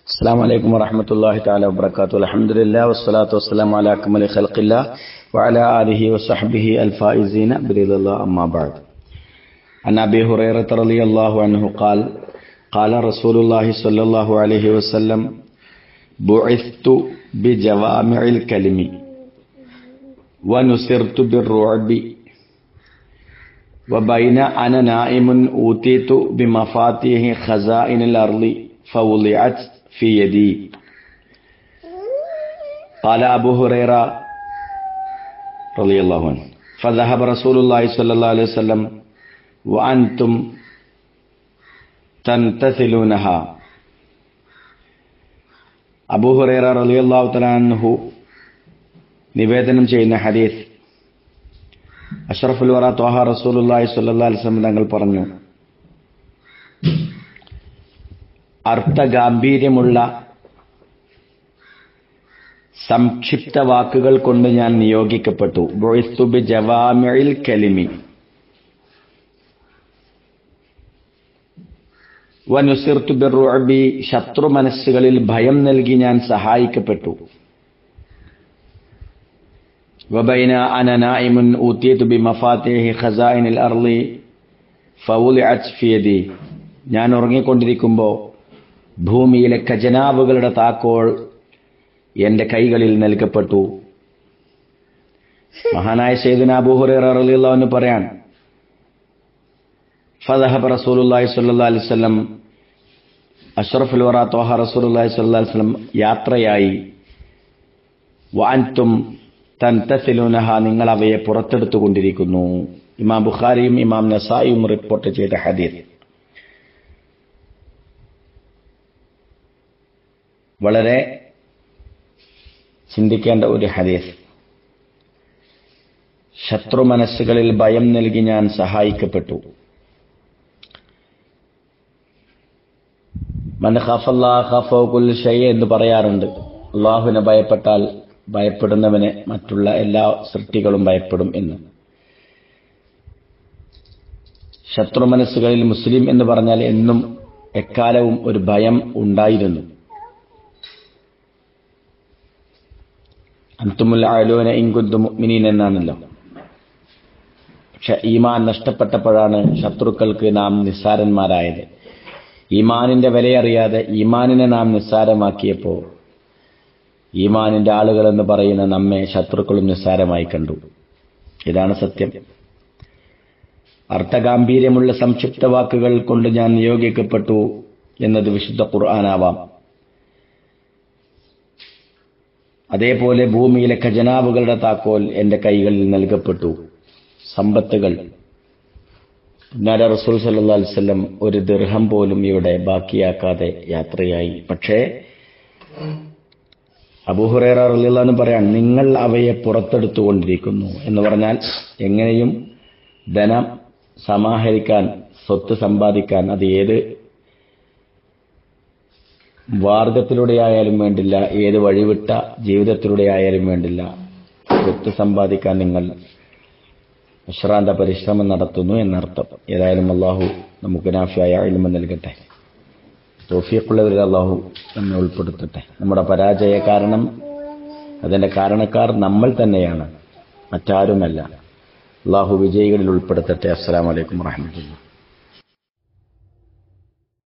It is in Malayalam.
السلام عليكم ورحمة الله تعالى وبركاته الحمد لله والصلاة والسلام على أكمل خلق الله وعلى آله وصحبه الفائزين برضا الله أما بعد عن أبي هريرة رضي الله عنه قال قال رسول الله صلى الله عليه وسلم بعثت بجوامع الكلم ونصرت بالرعب وبين أنا نائم أوتيت بمفاتيح خزائن الأرض فوضعت في يدي قال أبو هريرة رضي الله عنه فذهب رسول الله صلى الله عليه وسلم وأنتم تنتثلونها അബൂ ഹുറൈറ റളിയല്ലാഹു തആല അൻഹു നിവേദനം ചെയ്യുന്ന ഹദീസ് അഷ്റഫുൽ വറ ത്വഹ റസൂലുള്ളാഹി സ്വല്ലല്ലാഹു അലൈഹി വസല്ലം തങ്ങൾ പറഞ്ഞു അർത്ഥഗാംഭീര്യമുള്ള സംക്ഷിപ്ത വാക്കുകൾ കൊണ്ട് ഞാൻ നിയോഗിക്കപ്പെട്ടു ബൊയ്സ്തുബി ജവാമിൽ കലിമി വനുസിർത്തു ബിറുഅബി ശത്രു മനസ്സുകളിൽ ഭയം നൽകി ഞാൻ സഹായിക്കപ്പെട്ടു വബൈന അന നായിമുൻ ഊത്തിയതു ബി മഫാത്തിഹി ഖസായിനിൽ അർളി ഫൗലിഅത് ഫിയദി ഞാൻ ഉറങ്ങിക്കൊണ്ടിരിക്കുമ്പോൾ ഭൂമിയിലെ ഖജനാവുകളുടെ താക്കോൾ എന്റെ കൈകളിൽ നൽകപ്പെട്ടു മഹാനായ സൈദുന അബൂഹുറൈറ റളിയല്ലാഹു അൻഹു പറയാൻ ഫദഹബ റസൂലുള്ളാഹി സ്വല്ലല്ലാഹു അലൈഹി വസല്ലം അഷ്റഫുൽ വറ ത്വഹ റസൂലുള്ളാഹി സ്വല്ലല്ലാഹു അലൈഹി വസല്ലം യാത്രയായി വഅൻതും തൻതസിലുനഹ നിങ്ങൾ അവയെ പുറത്തെടുത്തുകൊണ്ടിരിക്കുന്നു ഇമാം ബുഖാരിയും ഇമാം നസായിയും റിപ്പോർട്ട് ചെയ്ത ഹദീസ് വളരെ ചിന്തിക്കേണ്ട ഒരു ഹദീസ് ശത്രു മനസ്സുകളിൽ ഭയം നൽകി ഞാൻ സഹായിക്കപ്പെട്ടു മൻ ഖഫല്ലാ ഖഫൗകുൽ ഷൈ എന്ന് പറയാറുണ്ട് അള്ളാഹുവിനെ ഭയപ്പെട്ടാൽ ഭയപ്പെടുന്നവനെ മറ്റുള്ള എല്ലാ സൃഷ്ടികളും ഭയപ്പെടും എന്ന് ശത്രു മനസ്സുകളിൽ മുസ്ലിം എന്ന് പറഞ്ഞാൽ എന്നും എക്കാലവും ഒരു ഭയം ഉണ്ടായിരുന്നു അന്തുമുൽ ആലോന ഇൻകുന്തു മുഅ്മിനീൻ എന്നാണല്ലോ പക്ഷെ ഈമാൻ നഷ്ടപ്പെട്ടപ്പോഴാണ് ശത്രുക്കൾക്ക് നാം നിസ്സാരന്മാരായത് ഈമാനിന്റെ വിലയറിയാതെ ഈമാനിനെ നാം നിസ്സാരമാക്കിയപ്പോൾ ഈമാനിന്റെ ആളുകൾ എന്ന് പറയുന്ന നമ്മെ ശത്രുക്കളും നിസ്സാരമായി കണ്ടു ഇതാണ് സത്യം അർത്ഥഗാംഭീര്യമുള്ള സംക്ഷിപ്ത വാക്കുകൾ കൊണ്ട് ഞാൻ നിയോഗിക്കപ്പെട്ടു എന്നത് വിശുദ്ധ ഖുർആനാവാം അതേപോലെ ഭൂമിയിലെ ഖജനാവുകളുടെ താക്കോൽ എന്റെ കൈകളിൽ നൽകപ്പെട്ടു സമ്പത്തുകൾ നര റസൂൽ സല്ലാ അലിസ്ലം ഒരു ദീർഘം പോലും ഇവിടെ ബാക്കിയാക്കാതെ യാത്രയായി പക്ഷേ അബൂഹുറേറ റലിള്ളാന്ന് പറയാൻ നിങ്ങൾ അവയെ പുറത്തെടുത്തുകൊണ്ടിരിക്കുന്നു എന്ന് പറഞ്ഞാൽ എങ്ങനെയും ധനം സമാഹരിക്കാൻ സ്വത്ത് സമ്പാദിക്കാൻ അത് ഏത് മാർഗത്തിലൂടെ ആയാലും വേണ്ടില്ല ഏത് വഴിവിട്ട ജീവിതത്തിലൂടെ ആയാലും വേണ്ടില്ല സ്വത്ത് സമ്പാദിക്കാൻ നിങ്ങൾ വിശ്രാന്ത പരിശ്രമം നടത്തുന്നു എന്നർത്ഥം ഏതായാലും അള്ളാഹു നമുക്ക് നാഫിയായ ഇൽമ നൽകട്ടെ തോഫിയക്കുള്ളവരിൽ അള്ളാഹു നമ്മെ ഉൾപ്പെടുത്തട്ടെ നമ്മുടെ പരാജയ കാരണം അതിന്റെ കാരണക്കാർ നമ്മൾ തന്നെയാണ് മറ്റാരുമല്ല അള്ളാഹു വിജയികളിൽ ഉൾപ്പെടുത്തട്ടെ അസ്സാം വലൈക്കും വാഹമത്തുള്ള